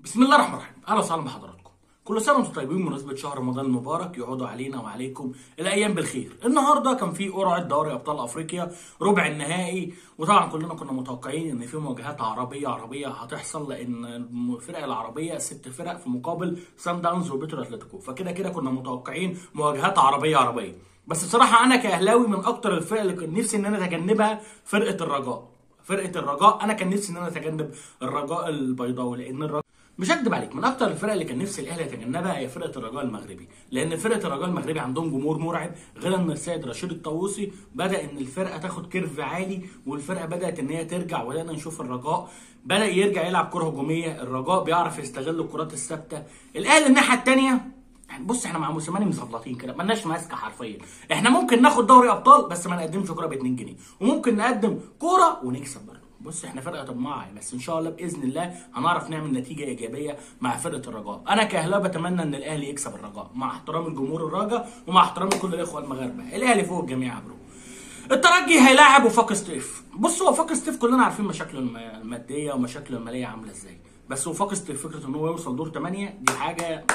بسم الله الرحمن الرحيم اهلا وسهلا بحضراتكم كل سنه وانتم طيبين بمناسبه شهر رمضان المبارك يعودوا علينا وعليكم الايام بالخير النهارده كان في قرعه دوري ابطال افريقيا ربع النهائي وطبعا كلنا كنا متوقعين ان في مواجهات عربيه عربيه هتحصل لان الفرق العربيه ست فرق في مقابل سان داونز وبيترو اتلتيكو فكده كده كنا متوقعين مواجهات عربيه عربيه بس بصراحه انا كاهلاوي من اكتر الفرق اللي كان نفسي ان انا اتجنبها فرقه الرجاء فرقه الرجاء انا كان نفسي ان انا اتجنب الرجاء البيضاوي لان الرجاء مش هكدب عليك من اكتر الفرق اللي كان نفسي الاهلي يتجنبها هي فرقه الرجاء المغربي لان فرقه الرجاء المغربي عندهم جمهور مرعب غير ان السيد رشيد الطاووسي بدا ان الفرقه تاخد كيرف عالي والفرقه بدات ان هي ترجع وبدانا نشوف الرجاء بدا يرجع يلعب كره هجوميه الرجاء بيعرف يستغل الكرات الثابته الاهلي الناحيه الثانيه بص احنا مع موسيماني مزفلطين كده مالناش ماسكه حرفيا احنا ممكن ناخد دوري ابطال بس ما نقدمش كوره ب 2 جنيه وممكن نقدم كوره ونكسب برضه بص احنا فرقه طماعه بس ان شاء الله باذن الله هنعرف نعمل نتيجه ايجابيه مع فرقه الرجاء انا كاهلاوي بتمنى ان الاهلي يكسب الرجاء مع احترام الجمهور الرجاء ومع احترام كل الاخوه المغاربه الاهلي فوق الجميع يا برو الترجي هيلاعب وفاق ستيف بص هو وفاق ستيف كلنا عارفين مشاكله الم- الماديه ومشاكله الماليه عامله ازاي بس وفاق ستيف فكره ان هو يوصل دور 8 دي حاجه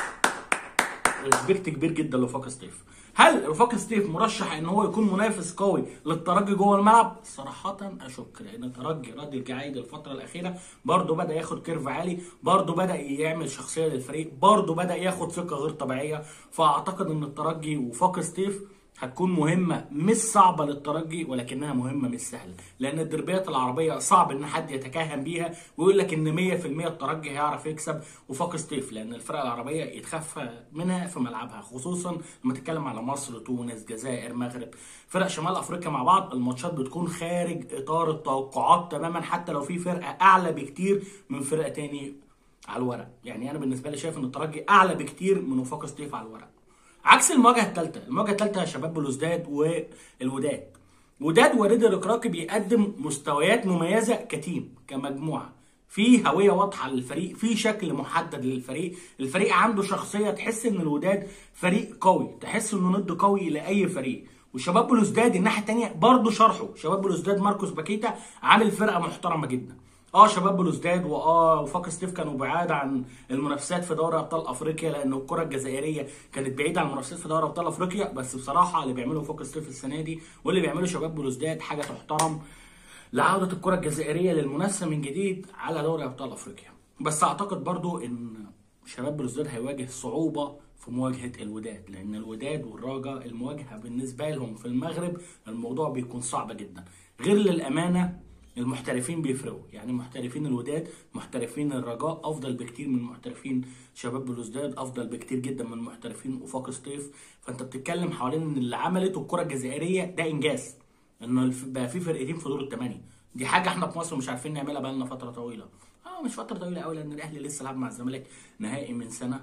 ريسبكت كبير جدا لوفاق ستيف هل وفاق ستيف مرشح ان هو يكون منافس قوي للترجي جوه الملعب صراحه اشك لان الترجي راجل جعيد الفتره الاخيره برضه بدا ياخد كيرف عالي برضه بدا يعمل شخصيه للفريق برضه بدا ياخد ثقه غير طبيعيه فاعتقد ان الترجي وفاق ستيف هتكون مهمة مش صعبة للترجي ولكنها مهمة مش سهلة لأن الدربيات العربية صعب إن حد يتكهن بيها ويقول لك إن 100% الترجي هيعرف يكسب وفاق ستيف لأن الفرق العربية يتخفى منها في ملعبها خصوصا لما تتكلم على مصر تونس جزائر مغرب فرق شمال أفريقيا مع بعض الماتشات بتكون خارج إطار التوقعات تماما حتى لو في فرقة أعلى بكتير من فرقة تاني على الورق يعني أنا بالنسبة لي شايف إن الترجي أعلى بكتير من وفاق ستيف على الورق عكس المواجهه الثالثه المواجهه الثالثه شباب بلوزداد والوداد وداد وريد الركراكي بيقدم مستويات مميزه كتيم كمجموعه في هويه واضحه للفريق في شكل محدد للفريق الفريق عنده شخصيه تحس ان الوداد فريق قوي تحس انه ند قوي لاي فريق وشباب بلوزداد الناحيه الثانيه برضه شرحه شباب بلوزداد ماركوس باكيتا عامل فرقه محترمه جدا اه شباب بلوزداد واه وفاق ستيف كانوا بعاد عن المنافسات في دوري ابطال افريقيا لان الكره الجزائريه كانت بعيده عن المنافسات في دوري ابطال افريقيا بس بصراحه اللي بيعمله فاق ستيف السنه دي واللي بيعمله شباب بلوزداد حاجه تحترم لعوده الكره الجزائريه للمنافسه من جديد على دوري ابطال افريقيا بس اعتقد برضو ان شباب بلوزداد هيواجه صعوبه في مواجهه الوداد لان الوداد والرجاء المواجهه بالنسبه لهم في المغرب الموضوع بيكون صعب جدا غير للامانه المحترفين بيفرقوا يعني محترفين الوداد محترفين الرجاء افضل بكتير من محترفين شباب بلوزداد افضل بكتير جدا من محترفين وفاق سطيف فانت بتتكلم حوالين ان اللي عملته الكره الجزائريه ده انجاز انه الف- بقى في فرقتين في دور الثمانيه دي حاجه احنا في مصر مش عارفين نعملها بقالنا فتره طويله اه مش فتره طويله قوي لان الاهلي لسه لعب مع الزمالك نهائي من سنه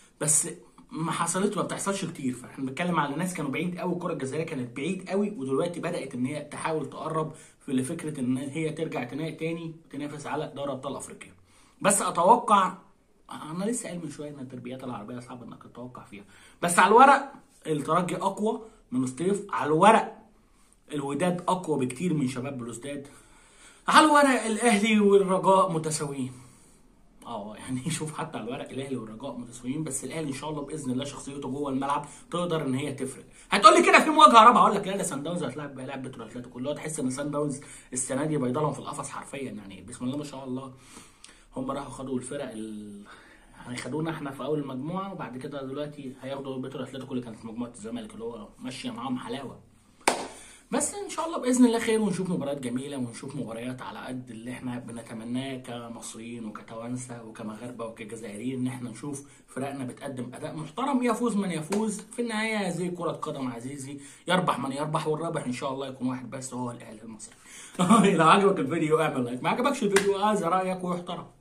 بس ما حصلتش ما بتحصلش كتير فاحنا بنتكلم على ناس كانوا بعيد قوي الكره الجزائريه كانت بعيد قوي ودلوقتي بدات ان هي تحاول تقرب في لفكره ان هي ترجع تنافس تاني تنافس على دوري ابطال افريقيا بس اتوقع انا لسه قايل من شويه ان التربيات العربيه صعب انك تتوقع فيها بس على الورق الترجي اقوى من سطيف على الورق الوداد اقوى بكتير من شباب بلوزداد على الورق الاهلي والرجاء متساويين اه يعني شوف حتى على الورق الاهلي والرجاء متساويين بس الاهلي ان شاء الله باذن الله شخصيته جوه الملعب تقدر ان هي تفرق هتقول لي كده في مواجهه رابعه اقول لك لا ده سان داونز هتلاعب هيلاعب بترو اتلتيكو اللي هو تحس ان سان داونز السنه دي بيضلهم في القفص حرفيا يعني بسم الله ما شاء الله هم راحوا خدوا الفرق ال... يعني خدونا احنا في اول المجموعه وبعد كده دلوقتي هياخدوا بترو اتلتيكو اللي كانت في مجموعه الزمالك اللي هو ماشيه معاهم حلاوه بس ان شاء الله باذن الله خير ونشوف مباريات جميله ونشوف مباريات على قد اللي احنا بنتمناه كمصريين وكتوانسه وكمغاربه وكجزائريين ان احنا نشوف فرقنا بتقدم اداء محترم يفوز من يفوز في النهايه هذه كره قدم عزيزي يربح من يربح والرابح ان شاء الله يكون واحد بس وهو الاهلي المصري لو عجبك الفيديو اعمل لايك ما عجبكش الفيديو هذا رايك ويحترم